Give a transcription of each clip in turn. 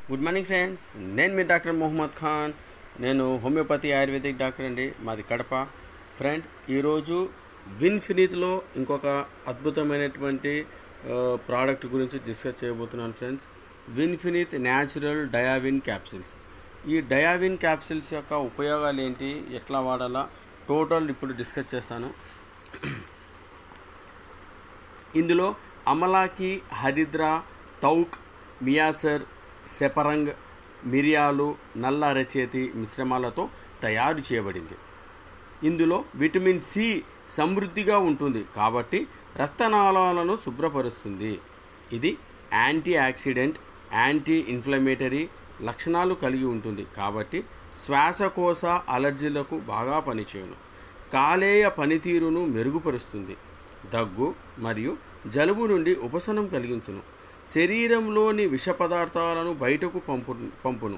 good morning friends నేను మీ doctor Mohammed Khan నేను homeopathy ayurvedic doctor అండి మాది కడప ఫ్రెండ్ ఈరోజు విన్ఫినిత్లో ఇంకొక అద్భుతమైనటువంటి ప్రోడక్ట్ గురించి డిస్కస్ చేయబోతున్నాను ఫ్రెండ్స్ విన్ఫినిత్ న్యాచురల్ డయావిన్ క్యాప్సిల్స్ ఈ డయావిన్ క్యాప్సిల్స్ యొక్క ఉపయోగాలు ఏంటి ఎట్లా వాడాలా టోటల్ ఇప్పుడు డిస్కస్ చేస్తాను ఇందులో అమలాకి హరిద్ర తౌక్ మియాసర్ సెపరంగ్ మిరియాలు నల్ల అరచేతి మిశ్రమాలతో తయారు చేయబడింది ఇందులో విటమిన్ సి సమృద్ధిగా ఉంటుంది కాబట్టి రక్తనాళాలను శుభ్రపరుస్తుంది ఇది యాంటీ ఆక్సిడెంట్ యాంటీ ఇన్ఫ్లమేటరీ లక్షణాలు కలిగి ఉంటుంది కాబట్టి శ్వాసకోశ అలర్జీలకు బాగా పనిచేయును కాలేయ పనితీరును మెరుగుపరుస్తుంది దగ్గు మరియు జలుబు నుండి ఉపశమనం కలిగించును శరీరంలోని విష పదార్థాలను బయటకు పంపు పంపును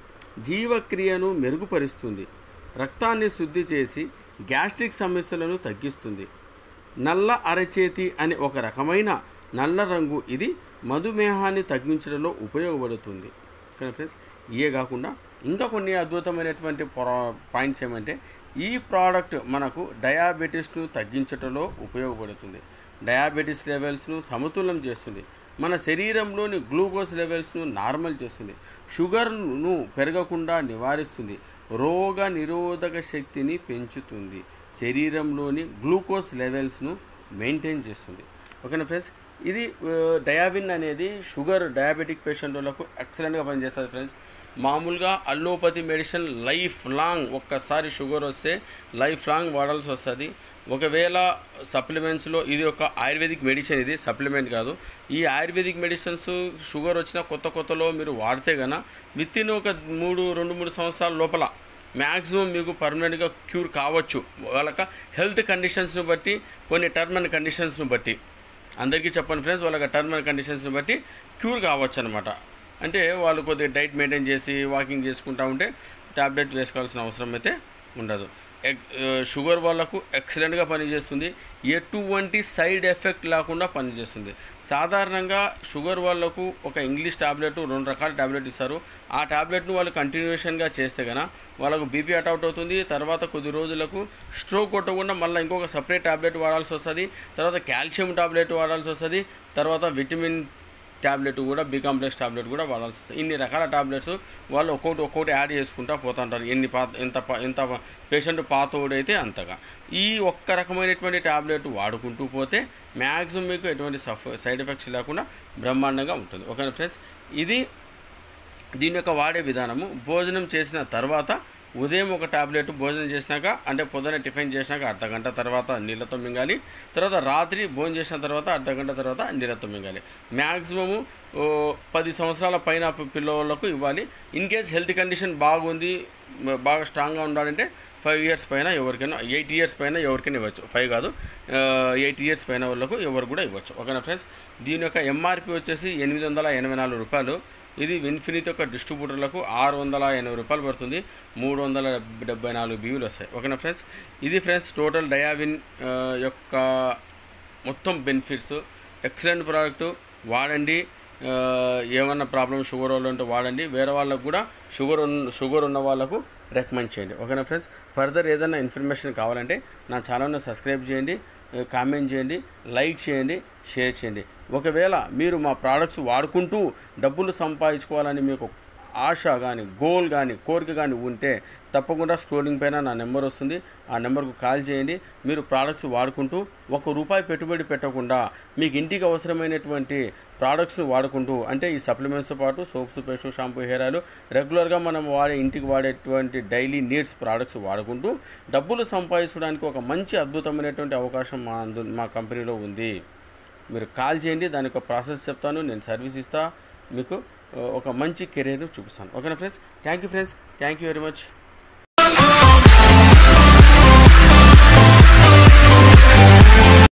జీవక్రియను మెరుగుపరుస్తుంది రక్తాన్ని శుద్ధి చేసి గ్యాస్ట్రిక్ సమస్యలను తగ్గిస్తుంది నల్ల అరచేతి అనే ఒక రకమైన నల్ల రంగు ఇది మధుమేహాన్ని తగ్గించడంలో ఉపయోగపడుతుంది కానీ ఫ్రెండ్స్ ఇవే కాకుండా ఇంకా కొన్ని అద్భుతమైనటువంటి పాయింట్స్ ఏమంటే ఈ ప్రోడక్ట్ మనకు డయాబెటీస్ను తగ్గించడంలో ఉపయోగపడుతుంది డయాబెటీస్ లెవెల్స్ను సమతుల్యం చేస్తుంది మన శరీరంలోని గ్లూకోజ్ లెవెల్స్ను నార్మల్ చేస్తుంది షుగర్ను పెరగకుండా నివారిస్తుంది రోగ నిరోధక శక్తిని పెంచుతుంది శరీరంలోని గ్లూకోజ్ లెవెల్స్ను మెయింటైన్ చేస్తుంది ఓకేనా ఫ్రెండ్స్ ఇది డయాబిన్ అనేది షుగర్ డయాబెటిక్ పేషెంట్ వాళ్ళకు ఎక్సలెంట్గా పనిచేస్తుంది ఫ్రెండ్స్ మామూలుగా అల్లోపతి మెడిసిన్ లైఫ్ లాంగ్ ఒక్కసారి షుగర్ వస్తే లైఫ్ లాంగ్ వాడాల్సి వస్తుంది ఒకవేళ సప్లిమెంట్స్లో ఇది ఒక ఆయుర్వేదిక్ మెడిసిన్ ఇది సప్లిమెంట్ కాదు ఈ ఆయుర్వేదిక్ మెడిసిన్స్ షుగర్ వచ్చిన కొత్త కొత్తలో మీరు వాడితే గన విత్ ఇన్ ఒక మూడు రెండు మూడు సంవత్సరాల లోపల మ్యాక్సిమం మీకు పర్మనెంట్గా క్యూర్ కావచ్చు వాళ్ళక హెల్త్ కండిషన్స్ని బట్టి కొన్ని టర్మ్ అండ్ కండిషన్స్ని బట్టి అందరికీ చెప్పండి ఫ్రెండ్స్ వాళ్ళకి టర్మ్ అండ్ కండిషన్స్ని బట్టి క్యూర్ కావచ్చు అనమాట అంటే వాళ్ళు కొద్దిగా డైట్ మెయింటైన్ చేసి వాకింగ్ చేసుకుంటూ ఉంటే ట్యాబ్లెట్ వేసుకోవాల్సిన అవసరం అయితే ఉండదు షుగర్ వాళ్ళకు ఎక్సలెంట్గా పనిచేస్తుంది ఎటువంటి సైడ్ ఎఫెక్ట్ లేకుండా పనిచేస్తుంది సాధారణంగా షుగర్ వాళ్ళకు ఒక ఇంగ్లీష్ ట్యాబ్లెట్ రెండు రకాల ట్యాబ్లెట్ ఇస్తారు ఆ ట్యాబ్లెట్ను వాళ్ళు కంటిన్యూషన్గా చేస్తే కనుక వాళ్ళకు బీపీ అటౌట్ అవుతుంది తర్వాత కొద్ది రోజులకు స్ట్రోక్ కొట్టకుండా మళ్ళీ ఇంకొక సపరేట్ ట్యాబ్లెట్ వాడాల్సి వస్తుంది తర్వాత కాల్షియం ట్యాబ్లెట్ వాడాల్సి వస్తుంది తర్వాత విటమిన్ ట్యాబ్లెట్ కూడా బి కాంప్లెక్స్ ట్యాబ్లెట్ కూడా వాడాల్సి వస్తుంది ఇన్ని రకాల ట్యాబ్లెట్స్ వాళ్ళు ఒక్కొక్కటి ఒక్కొక్కటి యాడ్ చేసుకుంటూ పోతుంటారు ఎన్ని పాత ఎంత ఎంత పేషెంట్ పాతోడైతే అంతగా ఈ ఒక్క రకమైనటువంటి ట్యాబ్లెట్ వాడుకుంటూ పోతే మ్యాక్సిమం మీకు ఎటువంటి సఫ్ సైడ్ ఎఫెక్ట్స్ లేకుండా బ్రహ్మాండంగా ఉంటుంది ఓకేనా ఫ్రెండ్స్ ఇది దీని యొక్క వాడే విధానము భోజనం చేసిన తర్వాత ఉదయం ఒక టాబ్లెట్ భోజనం చేసినాక అంటే పొద్దున టిఫిన్ చేసినాక అర్ధ గంట తర్వాత నీళ్ళతో మింగాలి తర్వాత రాత్రి భోజనం చేసిన తర్వాత అర్ధ గంట తర్వాత నీళ్ళతో మింగాలి మ్యాక్సిమము పది సంవత్సరాల పైన పిల్లలకు ఇవ్వాలి ఇన్ కేస్ హెల్త్ కండిషన్ బాగుంది బాగా స్ట్రాంగ్గా ఉండాలంటే ఫైవ్ ఇయర్స్ పైన ఎవరికైనా ఎయిట్ ఇయర్స్ పైన ఎవరికైనా ఇవ్వచ్చు ఫైవ్ కాదు ఎయిట్ ఇయర్స్ పైన వాళ్ళకు ఎవరు కూడా ఇవ్వచ్చు ఓకేనా ఫ్రెండ్స్ దీని యొక్క ఎంఆర్పి వచ్చేసి ఎనిమిది వందల ఎనభై నాలుగు రూపాయలు ఇది విన్ఫినిత్ యొక్క డిస్ట్రిబ్యూటర్లకు ఆరు వందల ఎనభై రూపాయలు పడుతుంది మూడు వందల డెబ్బై నాలుగు బియ్యులు వస్తాయి ఓకేనా ఫ్రెండ్స్ ఇది ఫ్రెండ్స్ టోటల్ డయావిన్ యొక్క మొత్తం బెనిఫిట్స్ ఎక్సలెంట్ ప్రోడక్ట్ వాడండి ఏమన్నా ప్రాబ్లమ్ షుగర్ వాళ్ళు ఉంటే వాడండి వేరే వాళ్ళకు కూడా షుగర్ ఉన్న షుగర్ ఉన్న వాళ్ళకు రికమెండ్ చేయండి ఓకేనా ఫ్రెండ్స్ ఫర్దర్ ఏదైనా ఇన్ఫర్మేషన్ కావాలంటే నా ఛానల్ని సబ్స్క్రైబ్ చేయండి కామెంట్ చేయండి లైక్ చేయండి షేర్ చేయండి ఒకవేళ మీరు మా ప్రోడక్ట్స్ వాడుకుంటూ డబ్బులు సంపాదించుకోవాలని మీకు ఆశ కానీ గోల్ కానీ కోరిక కానీ ఉంటే తప్పకుండా స్క్రోలింగ్ పైన నా నెంబర్ వస్తుంది ఆ నెంబర్కు కాల్ చేయండి మీరు ప్రోడక్ట్స్ వాడుకుంటూ ఒక రూపాయి పెట్టుబడి పెట్టకుండా మీకు ఇంటికి అవసరమైనటువంటి ప్రోడక్ట్స్ని వాడుకుంటూ అంటే ఈ సప్లిమెంట్స్తో పాటు soaps paste shampoo hair oil రెగ్యులర్గా మనం వాడే ఇంటికి వాడేటువంటి డైలీ నీడ్స్ ప్రోడక్ట్స్ వాడుకుంటూ డబ్బులు సంపాదించడానికి ఒక మంచి అద్భుతమైనటువంటి అవకాశం మా అందు మా కంపెనీలో ఉంది మీరు కాల్ చేయండి దాని యొక్క ప్రాసెస్ చెప్తాను నేను సర్వీస్ ఇస్తా మీకు ఒక మంచి కెరీర్ చూపిస్తాను ఓకేనా friends thank you friends thank you very much